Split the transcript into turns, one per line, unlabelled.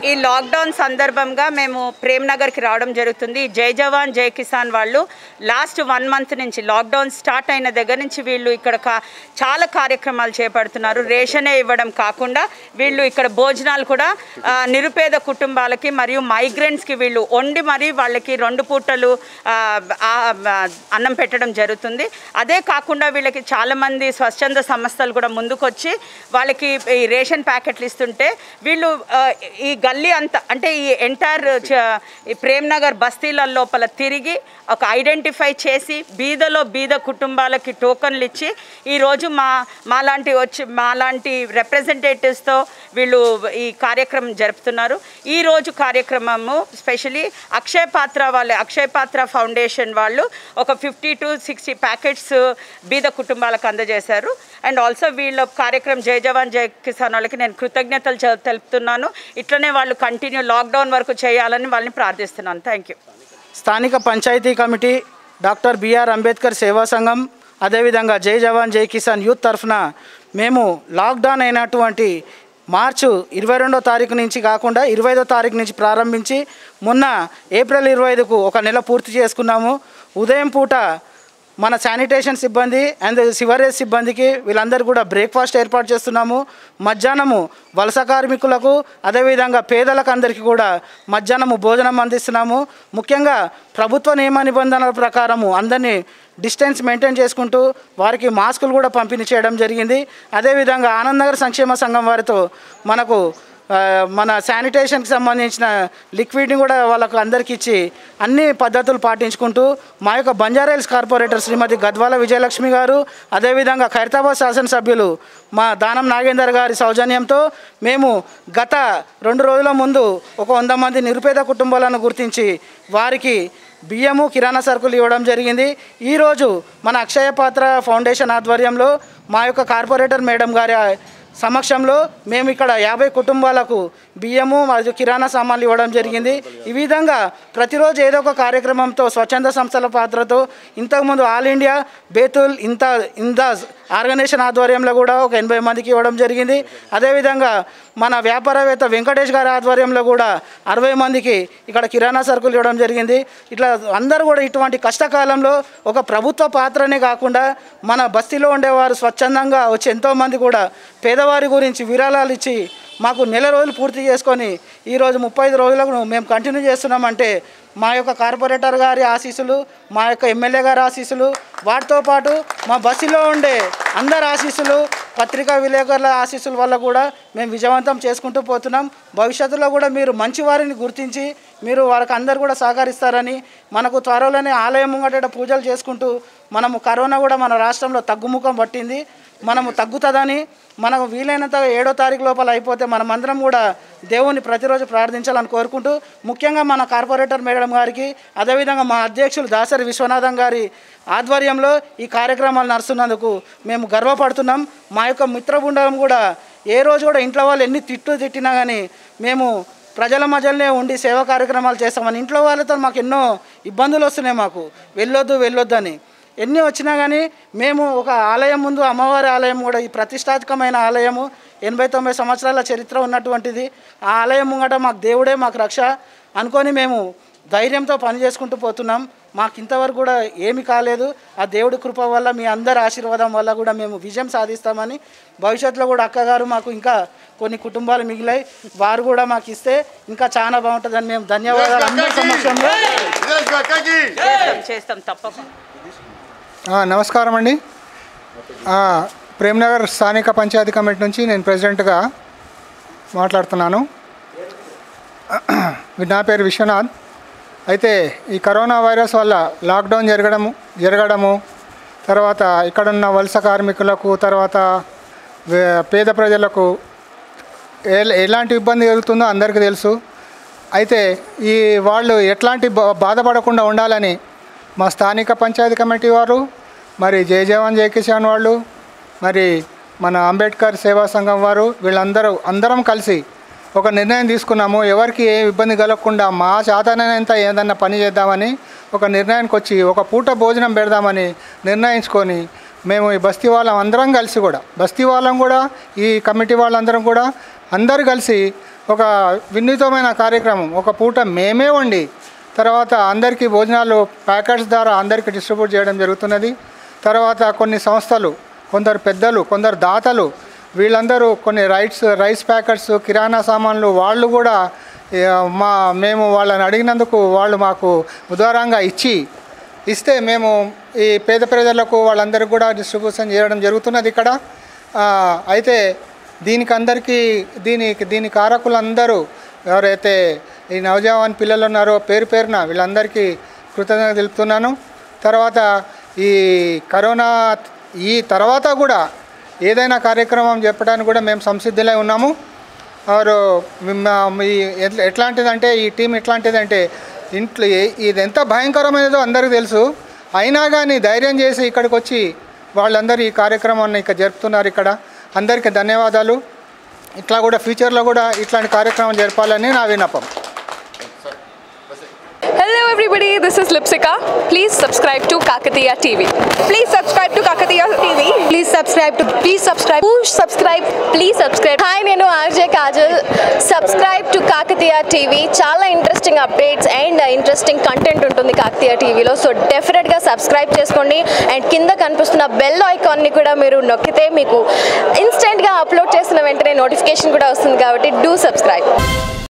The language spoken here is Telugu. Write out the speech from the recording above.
ఈ లాక్డౌన్ సందర్భంగా మేము ప్రేమ్ నగర్కి రావడం జరుగుతుంది జై జవాన్ జై కిసాన్ వాళ్ళు లాస్ట్ వన్ మంత్ నుంచి లాక్డౌన్ స్టార్ట్ అయిన దగ్గర నుంచి వీళ్ళు ఇక్కడ కా చాలా కార్యక్రమాలు చేపడుతున్నారు రేషనే ఇవ్వడం కాకుండా వీళ్ళు ఇక్కడ భోజనాలు కూడా ఆ, నిరుపేద కుటుంబాలకి మరియు మైగ్రెంట్స్కి వీళ్ళు వండి మరి వాళ్ళకి రెండు పూటలు ఆ, ఆ, ఆ, అన్నం పెట్టడం జరుగుతుంది అదే కాకుండా వీళ్ళకి చాలామంది స్వచ్ఛంద సంస్థలు కూడా ముందుకొచ్చి వాళ్ళకి ఈ రేషన్ ప్యాకెట్లు ఇస్తుంటే వీళ్ళు ఆ, ఈ గల్లీ అంతా అంటే ఈ ఎంటైర్ ఈ ప్రేమ్ నగర్ బస్తీల లోపల తిరిగి ఒక ఐడెంటిఫై చేసి బీదలో బీద కుటుంబాలకి టోకన్లు ఇచ్చి ఈరోజు మా మాలాంటి వచ్చి మాలాంటి రిప్రజెంటేటివ్స్తో వీళ్ళు ఈ కార్యక్రమం జరుపుతున్నారు ఈ రోజు కార్యక్రమము స్పెషలీ అక్షయ్ పాత్ర వాళ్ళ అక్షయ్ పాత్ర ఫౌండేషన్ వాళ్ళు ఒక ఫిఫ్టీ టు సిక్స్టీ ప్యాకెట్స్ బీద కుటుంబాలకు అందజేశారు అండ్ ఆల్సో వీళ్ళ కార్యక్రమం జై జవాన్ జై కిసాన్ వాళ్ళకి నేను కృతజ్ఞతలు చె- తెలుపుతున్నాను ఇట్లనే వాళ్ళు కంటిన్యూ లాక్డౌన్ వరకు చేయాలని వాళ్ళని ప్రార్థిస్తున్నాను థ్యాంక్ యూ
స్థానిక panchayat committee doctor BR Ambedkar సేవా సంఘం అదేవిధంగా జై జవాన్ జై కిసాన్ యూత్ తరఫున మేము లాక్డౌన్ అయినటువంటి మార్చు ఇరవై రెండో తారీఖు నుంచి కాకుండా ఇరవై ఐదో తారీఖు నుంచి ప్రారంభించి మొన్న ఏప్రిల్ ఇరవై ఐదుకు ఒక నెల పూర్తి చేసుకున్నాము ఉదయం పూట మన శానిటేషన్ సిబ్బంది అండ్ సివరేజ్ సిబ్బందికి వీళ్ళందరూ కూడా బ్రేక్ఫాస్ట్ ఏర్పాటు చేస్తున్నాము మధ్యాహ్నము వలస కార్మికులకు అదేవిధంగా పేదలకు అందరికీ కూడా మధ్యాహ్నము భోజనం అందిస్తున్నాము ముఖ్యంగా ప్రభుత్వ నియమ నిబంధనల ప్రకారము అందరినీ డిస్టెన్స్ మెయింటైన్ చేసుకుంటూ వారికి మాస్కులు కూడా పంపిణీ చేయడం జరిగింది అదేవిధంగా ఆనందనగర్ సంక్షేమ సంఘం వారితో మనకు ఆ, మన శానిటేషన్కి సంబంధించిన లిక్విడ్ని కూడా వాళ్ళకు అందరికి ఇచ్చి అన్ని పద్ధతులు పాటించుకుంటూ మా యొక్క బంజారాయిల్స్ కార్పొరేటర్ శ్రీమతి గద్వాల విజయలక్ష్మి గారు అదేవిధంగా ఖైరతాబాద్ శాసనసభ్యులు మా దానం నాగేందర్ గారి సౌజన్యంతో మేము గత రెండు రోజుల ముందు ఒక వంద మంది నిరుపేద కుటుంబాలను గుర్తించి వారికి బియ్యము కిరాణా సరుకులు ఇవ్వడం జరిగింది ఈరోజు మన అక్షయ పాత్ర ఫౌండేషన్ ఆధ్వర్యంలో మా యొక్క కార్పొరేటర్ మేడం గారి సమక్షంలో మేము ఇక్కడ యాభై కుటుంబాలకు బియ్యము మరియు కిరాణా సామాన్లు ఇవ్వడం జరిగింది ఈ విధంగా ప్రతిరోజు ఏదో ఒక కార్యక్రమంతో స్వచ్ఛంద సంస్థల పాత్రతో ఇంతకుముందు ఆల్ ఇండియా బేతుల్ ఇంత ఇందాజ్ ఆర్గనైజేషన్ ఆధ్వర్యంలో కూడా ఒక ఎనభై మందికి ఇవ్వడం జరిగింది అదేవిధంగా మన వ్యాపారవేత్త వెంకటేష్ గారి ఆధ్వర్యంలో కూడా అరవై మందికి ఇక్కడ కిరాణా సరుకులు ఇవ్వడం జరిగింది ఇట్లా అందరూ కూడా ఇటువంటి కష్టకాలంలో ఒక ప్రభుత్వ పాత్రనే కాకుండా మన బస్తీలో ఉండేవారు స్వచ్ఛందంగా వచ్చి ఎంతోమంది కూడా పేదవారి గురించి విరాళాలు ఇచ్చి మాకు నెల రోజులు పూర్తి చేసుకొని ఈరోజు ముప్పై ఐదు రోజులకు మేము కంటిన్యూ చేస్తున్నామంటే మా యొక్క కార్పొరేటర్ గారి ఆశీస్సులు మా యొక్క ఎమ్మెల్యే గారి ఆశీస్సులు వాటితో పాటు మా బస్సులో ఉండే అందరి ఆశీస్సులు పత్రికా విలేకరుల ఆశీస్సుల వల్ల కూడా మేము విజయవంతం చేసుకుంటూ పోతున్నాం భవిష్యత్తులో కూడా మీరు మంచి వారిని గుర్తించి మీరు వారికి అందరు కూడా సహకరిస్తారని మనకు త్వరలోనే ఆలయం ముంగట పూజలు చేసుకుంటూ మనము కరోనా కూడా మన రాష్ట్రంలో తగ్గుముఖం పట్టింది మనము తగ్గుతుందని మనకు వీలైనంత ఏడో తారీఖు లోపల అయిపోతే మనమందరం కూడా దేవుని ప్రతిరోజు ప్రార్థించాలని కోరుకుంటూ ముఖ్యంగా మన కార్పొరేటర్ మేడం గారికి అదేవిధంగా మా అధ్యక్షులు దాసరి విశ్వనాథం గారి ఆధ్వర్యంలో ఈ కార్యక్రమాలు నడుస్తున్నందుకు మేము గర్వపడుతున్నాం మా యొక్క మిత్ర బృందం కూడా ఏ రోజు కూడా ఇంట్లో వాళ్ళు ఎన్ని తిట్టు తిట్టినా కానీ మేము ప్రజల మధ్యలోనే ఉండి సేవా కార్యక్రమాలు చేస్తామని ఇంట్లో వాళ్ళతో మాకు ఎన్నో ఇబ్బందులు వస్తున్నాయి మాకు వెళ్ళొద్దు వెళ్ళొద్దు అని ఎన్ని వచ్చినా కానీ మేము ఒక ఆలయం ముందు అమ్మవారి ఆలయం కూడా ఈ ప్రతిష్టాత్మకమైన ఆలయము ఎనభై తొంభై సంవత్సరాల చరిత్ర ఉన్నటువంటిది ఆ ఆలయం ముంగట మాకు దేవుడే మాకు రక్ష అనుకొని మేము ధైర్యంతో పని చేసుకుంటూ పోతున్నాం మాకు ఇంతవరకు కూడా ఏమి కాలేదు ఆ దేవుడి కృప వల్ల మీ అందరి ఆశీర్వాదం వల్ల కూడా మేము విజయం సాధిస్తామని భవిష్యత్తులో కూడా అక్కగారు మాకు ఇంకా కొన్ని కుటుంబాలు మిగిలాయి వారు కూడా మాకు ఇస్తే ఇంకా చాలా బాగుంటుందని మేము ధన్యవాదాలు అందరి సమక్షంలో
చేస్తాం చేస్తాం తప్పకుండా
ఆ, నమస్కారం అండి ఆ, ప్రేమ్నగర్ స్థానిక పంచాయతీ కమిటీ నుంచి నేను ప్రెసిడెంట్గా మాట్లాడుతున్నాను నా పేరు విశ్వనాథ్ అయితే ఈ కరోనా వైరస్ వల్ల లాక్డౌన్ జరగడము జరగడము తర్వాత ఇక్కడున్న వలస కార్మికులకు తర్వాత వే- పేద ప్రజలకు ఎ- ఎలాంటి ఇబ్బంది కలుగుతుందో అందరికీ తెలుసు అయితే ఈ వాళ్ళు ఎట్లాంటి బా- బాధపడకుండా ఉండాలని మా స్థానిక పంచాయతీ కమిటీ వారు మరి జై జవాన్ జై కిసాన్ వాళ్ళు మరి మన అంబేద్కర్ సేవా సంఘం వారు వీళ్ళందరూ అందరం కలిసి ఒక నిర్ణయం తీసుకున్నాము ఎవరికి ఏ ఇబ్బంది కలగకుండా మా చేతనంత ఏదన్నా పని చేద్దామని ఒక నిర్ణయానికి వచ్చి ఒక పూట భోజనం పెడదామని నిర్ణయించుకొని మేము ఈ బస్తీ వాళ్ళం అందరం కలిసి కూడా బస్తీ వాళ్ళం కూడా ఈ కమిటీ వాళ్ళందరం కూడా అందరు కలిసి ఒక వినూతమైన కార్యక్రమం ఒక పూట మేమే వండి తర్వాత అందరికీ భోజనాలు ప్యాకెట్స్ ద్వారా అందరికీ డిస్ట్రిబ్యూట్ చేయడం జరుగుతున్నది తర్వాత కొన్ని సంస్థలు కొందరు పెద్దలు కొందరు దాతలు వీళ్ళందరూ కొన్ని రైట్స్ రైస్ ప్యాకెట్స్ కిరాణా సామాన్లు వాళ్ళు కూడా ఏ, మా మేము వాళ్ళని అడిగినందుకు వాళ్ళు మాకు ఉదారంగా ఇచ్చి ఇస్తే మేము ఈ పేద ప్రజలకు వాళ్ళందరికీ కూడా డిస్ట్రిబ్యూషన్ చేయడం జరుగుతున్నది ఇక్కడ ఆ, అయితే దీనికి అందరికీ దీనికి దీని కారకులందరూ ఎవరైతే ఈ నవజవాన్ పిల్లలు ఉన్నారో పేరు పేరున వీళ్ళందరికీ కృతజ్ఞత తెలుపుతున్నాను తర్వాత ఈ కరోనా ఈ తర్వాత కూడా ఏదైనా కార్యక్రమం చెప్పడానికి కూడా మేము సంసిద్ధులై ఉన్నాము ఆరు మీ ఎట్లా ఎట్లాంటిదంటే ఈ టీం ఎట్లాంటిదంటే ఇంట్లో ఏ- ఇది ఎంత భయంకరమైనదో అందరికీ తెలుసు అయినా కానీ ధైర్యం చేసి ఇక్కడికి వచ్చి వాళ్ళందరూ ఈ కార్యక్రమాన్ని ఇక్కడ జరుపుతున్నారు ఇక్కడ అందరికీ ధన్యవాదాలు ఇట్లా కూడా ఫ్యూచర్లో కూడా ఇట్లాంటి కార్యక్రమం జరపాలని నా విన్నపం
Hello everybody, this is Lipsika. Please subscribe to Kakatiya TV. Please subscribe to Kakatiya TV.
Please subscribe to please subscribe
Push subscribe. Please subscribe.
Hi నేను RJ Kajal subscribe to Kakatiya TV చాలా interesting updates and interesting content ఉంటుంది కాకతీయ టీవీలో సో డెఫినెట్గా సబ్స్క్రైబ్ చేసుకోండి అండ్ కింద కనిపిస్తున్న బెల్ ఐకాన్ని కూడా మీరు నొక్కితే మీకు ఇన్స్టెంట్గా అప్లోడ్ చేసిన వెంటనే నోటిఫికేషన్ కూడా వస్తుంది కాబట్టి డూ సబ్స్క్రైబ్